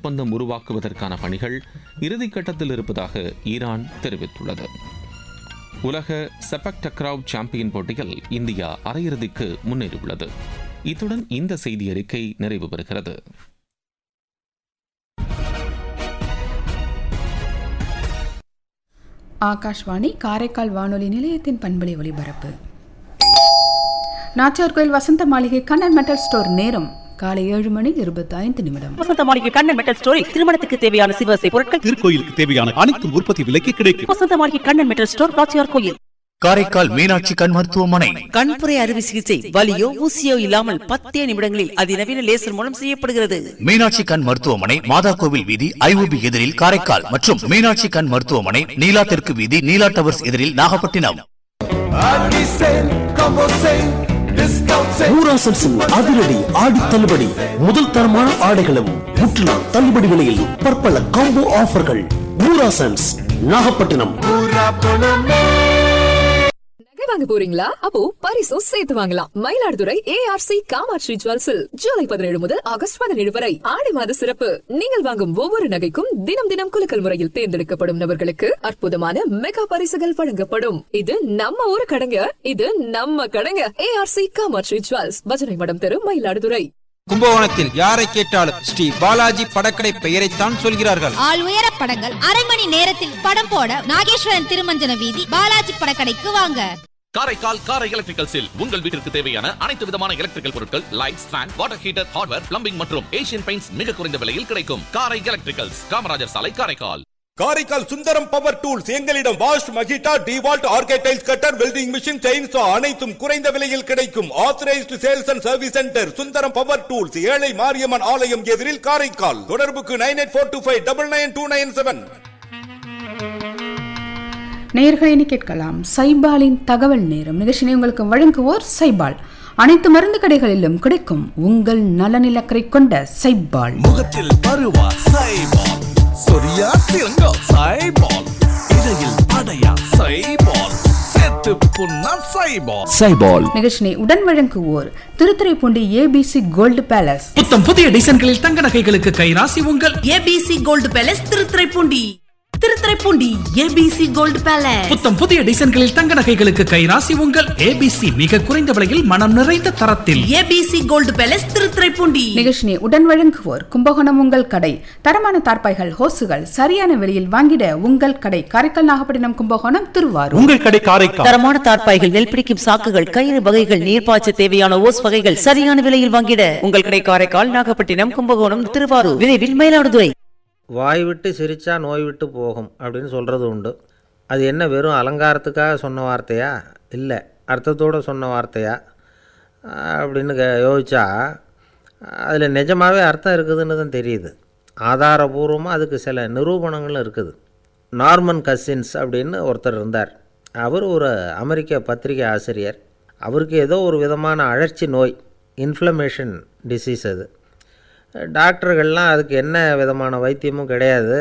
ஒப்பந்தம் உருவாக்குவதற்கான பணிகள் இறுதிக்கட்டத்தில் இருப்பதாக ஈரான் தெரிவித்துள்ளது உலக செபக் டக்ராவ் சாம்பியன் போட்டியில் இந்தியா அரையிறுதிக்கு முன்னேறியுள்ளது இத்துடன் இந்த செய்தி அறிக்கை நிறைவு பெறுகிறது ஆகாஷ்வாணி காரைக்கால் வானொலி நிலையத்தின் பண்பலை ஒலிபரப்பு நாச்சியார் கோயில் வசந்த மாளிகை கண்ணன் மெட்டல் ஸ்டோர் நேரம் காலை ஏழு மணி இருபத்தி ஐந்து நிமிடம் வசந்த மாளிகை கண்ணன் மெட்டல் ஸ்டோரில் திருமணத்துக்கு தேவையான சிவசை பொருட்கள் திருக்கோயிலுக்கு தேவையான அனைத்தும் உற்பத்தி விலைக்கு கிடைக்கும் வசந்த மாளிகை கண்ணன் மெட்டல் ஸ்டோர் நாச்சியார் கோயில் காரைக்கால் மீனாட்சி கண் மருத்துவமனை கண்புரை அறுவை சிகிச்சை வலியோ ஊசியோ இல்லாமல் பத்தே நிமிடங்களில் அதிநவீன லேசர் மூலம் செய்யப்படுகிறது மீனாட்சி கண் மருத்துவமனை மாதா கோவில் வீதி ஐஓபி எதிரில் காரைக்கால் மற்றும் மீனாட்சி கண் மருத்துவமனை நீலா தெற்கு வீதி நீலா டவர்ஸ் எதிரில் நாகப்பட்டினம் ஊராசன்ஸின் அதிரடி ஆடி தள்ளுபடி முதல் தரமான ஆடைகளும் முற்றிலும் தள்ளுபடி விலையில் பற்பல காம்போ ஆஃபர்கள் ஊராசன்ஸ் நாகப்பட்டினம் நகை வாங்க போறீங்களா அப்போ பரிசும் சேர்த்து வாங்கலாம் மயிலாடுதுறை ஏஆர்சி காமாட்சி ஜுவல்ஸில் ஜூலை பதினேழு முதல் ஆகஸ்ட் பதினேழு வரை ஆடி மாத சிறப்பு நீங்கள் வாங்கும் ஒவ்வொரு நகைக்கும் தினம் தினம் குலுக்கல் முறையில் தேர்ந்தெடுக்கப்படும் நபர்களுக்கு அற்புதமான மெகா பரிசுகள் வழங்கப்படும் இது நம்ம ஊரு கடைங்க இது நம்ம கடைங்க ஏஆர்சி காமாட்சி ஜுவல்ஸ் பஜனை மடம் தெரு மயிலாடுதுறை கும்பகோணத்தில் யாரை கேட்டாலும் ஸ்ரீ பாலாஜி படக்கடை பெயரைத்தான் சொல்கிறார்கள் ஆள் உயர படங்கள் அரை மணி நேரத்தில் படம் போட நாகேஸ்வரன் திருமஞ்சன வீதி பாலாஜி படக்கடைக்கு வாங்க காரைக்கால் காரை எலக்ட்ரிக்கல்ஸில் உங்கள் வீட்டிற்கு தேவையான அனைத்து விதமான எலக்ட்ரிக்கல் பொருட்கள் lights fan water heater hardware plumbing மற்றும் ஏசியன் பெயிண்ட்ஸ் மிக குறைந்த விலையில் கிடைக்கும் காரை எலக்ட்ரிக்கல்ஸ் காமராஜர் சாலை காரைக்கால் காரைக்கால் சுந்தரம் பவர் டூல்ஸ் எங்களிடம் வாஷ் மகிட்டா டிவால்ட் ஆர்கேடைல்ஸ் கட்டர் வெல்டிங் மிஷின் செயின்சா அனைத்தும் குறைந்த விலையில் கிடைக்கும் authorised sales and service centre Sundaram power tools ஏழை மாரியம்மன் ஆலயம் எதிரில் காரைக்கால் தொடர்புக்கு nine eight four two five double nine two nine seven நேர்களை கேட்கலாம் சைபாலின் தகவல் நேரம் நிகழ்ச்சியை உங்களுக்கு வழங்குவோர் சைபால் அனைத்து மருந்து கடைகளிலும் கிடைக்கும் உங்கள் நலனிலக்கரை கொண்ட சைபால் முகத்தில் பருவா சைபால் சொரியா சிறங்கோ சைபால் இடையில் அடையா சைபால் சேர்த்து புண்ணா சைபால் சைபால் நிகழ்ச்சியை உடன் வழங்குவோர் திருத்துறைப்பூண்டி ஏபிசி கோல்டு பேலஸ் புத்தம் புதிய டிசைன்களில் தங்க நகைகளுக்கு கைராசி உங்கள் ABC gold palace Thiruthuraipoondi Thiruthuraipoondi ABC gold palace புத்தம் புதிய டிசைன்களில் தங்க நகைகளுக்கு கைராசி உங்கள் ஏபிசி மிக குறைந்த விலையில் மனம் நிறைந்த தரத்தில் ஏபிசி கோல்டு பேலஸ் திருத்துறைப்பூண்டி நிகழ்ச்சியை உடன் வழங்குவோர் கும்பகோணம் உங்கள் கடை தரமான தார்பாய்கள் ஹோசுகள் சரியான விலையில் வாங்கிட உங்கள் கடை காரைக்கால் நாகப்பட்டினம் கும்பகோணம் திருவாரூர் உங்கள் கடை காரைக்கால் தரமான தார்ப்பாய்கள் நெல் பிடிக்கும் சாக்குகள் கயிறு வகைகள் நீர்ப்பாய்ச்ச தேவையான ஓஸ் வகைகள் சரியான விலையில் வாங்கிட உங்கள் கடை காரைக்கால் நாகப்பட்டினம் கும்பகோணம் திருவாரூர் விரைவில் மயிலாடுதுறை வாய் விட்டு சிரிச்சா நோய் விட்டு போகும் அப்படின்னு சொல்கிறது உண்டு அது என்ன வெறும் அலங்காரத்துக்காக சொன்ன வார்த்தையா இல்லை அர்த்தத்தோடு சொன்ன வார்த்தையா அப்படின்னு கே யோசிச்சா அதில் நிஜமாகவே அர்த்தம் இருக்குதுன்னு தான் தெரியுது ஆதாரபூர்வமாக அதுக்கு சில நிரூபணங்களும் இருக்குது நார்மன் கசின்ஸ் அப்படின்னு ஒருத்தர் இருந்தார் அவர் ஒரு அமெரிக்க பத்திரிகை ஆசிரியர் அவருக்கு ஏதோ ஒரு விதமான அழற்சி நோய் இன்ஃப்ளமேஷன் டிசீஸ் அது டாக்டர்கள்லாம் அதுக்கு என்ன விதமான வைத்தியமும் கிடையாது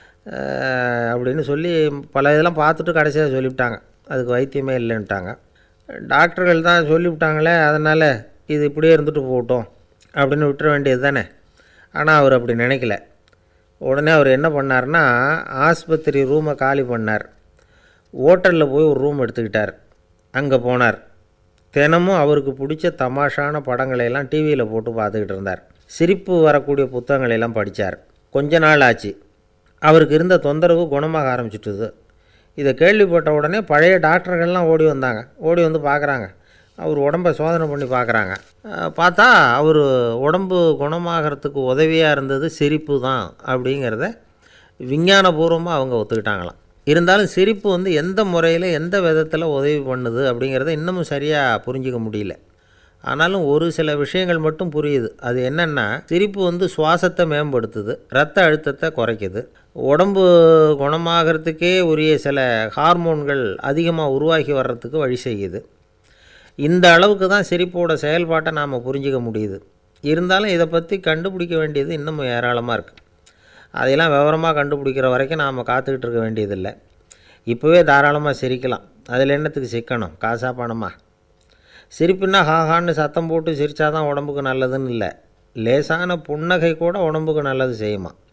அஹ், அப்படின்னு சொல்லி பல இதெல்லாம் பார்த்துட்டு கடைசியாக சொல்லிவிட்டாங்க அதுக்கு வைத்தியமே இல்லைன்ட்டாங்க டாக்டர்கள் தான் சொல்லிவிட்டாங்களே அதனால் இது இப்படியே இருந்துட்டு போகட்டும் அப்படின்னு விட்டுற வேண்டியது தானே ஆனால் அவர் அப்படி நினைக்கல உடனே அவர் என்ன பண்ணார்னா ஆஸ்பத்திரி ரூமை காலி பண்ணார் ஹோட்டலில் போய் ஒரு ரூம் எடுத்துக்கிட்டார் அங்கே போனார் தினமும் அவருக்கு பிடிச்ச தமாஷான படங்களை எல்லாம் டிவியில் போட்டு பார்த்துக்கிட்டு இருந்தார் சிரிப்பு வரக்கூடிய புத்தகங்களை எல்லாம் படித்தார் கொஞ்ச நாள் ஆச்சு அவருக்கு இருந்த தொந்தரவு குணமாக ஆரம்பிச்சிட்டுது இதை கேள்விப்பட்ட உடனே பழைய டாக்டர்கள்லாம் ஓடி வந்தாங்க ஓடி வந்து பார்க்குறாங்க அவர் உடம்பை சோதனை பண்ணி பார்க்குறாங்க அஹ், பார்த்தா அவர் உடம்பு குணமாகறதுக்கு உதவியாக இருந்தது சிரிப்பு தான் அப்படிங்கிறத விஞ்ஞானபூர்வமாக அவங்க ஒத்துக்கிட்டாங்களாம் இருந்தாலும் சிரிப்பு வந்து எந்த முறையில் எந்த விதத்தில் உதவி பண்ணுது அப்படிங்கிறத இன்னமும் சரியாக புரிஞ்சிக்க முடியல ஆனாலும் ஒரு சில விஷயங்கள் மட்டும் புரியுது அது என்னென்னா சிரிப்பு வந்து சுவாசத்தை மேம்படுத்துது ரத்த அழுத்தத்தை குறைக்குது உடம்பு குணமாகறதுக்கே உரிய சில ஹார்மோன்கள் அதிகமாக உருவாகி வர்றதுக்கு வழி செய்யுது இந்த அளவுக்கு தான் சிரிப்போட செயல்பாட்டை நாம் புரிஞ்சிக்க முடியுது இருந்தாலும் இதை பற்றி கண்டுபிடிக்க வேண்டியது இன்னமும் ஏராளமாக இருக்குது அதையெல்லாம் விவரமாக கண்டுபிடிக்கிற வரைக்கும் நாம் காத்துக்கிட்டு இருக்க வேண்டியதில்லை இப்போவே தாராளமாக சிரிக்கலாம் அதில் என்னத்துக்கு சிக்கணும் காசா பணமா சிரிப்புன்னா ஹாஹான்னு சத்தம் போட்டு சிரித்தாதான் உடம்புக்கு நல்லதுன்னு இல்லை லேசான புன்னகை கூட உடம்புக்கு நல்லது செய்யுமா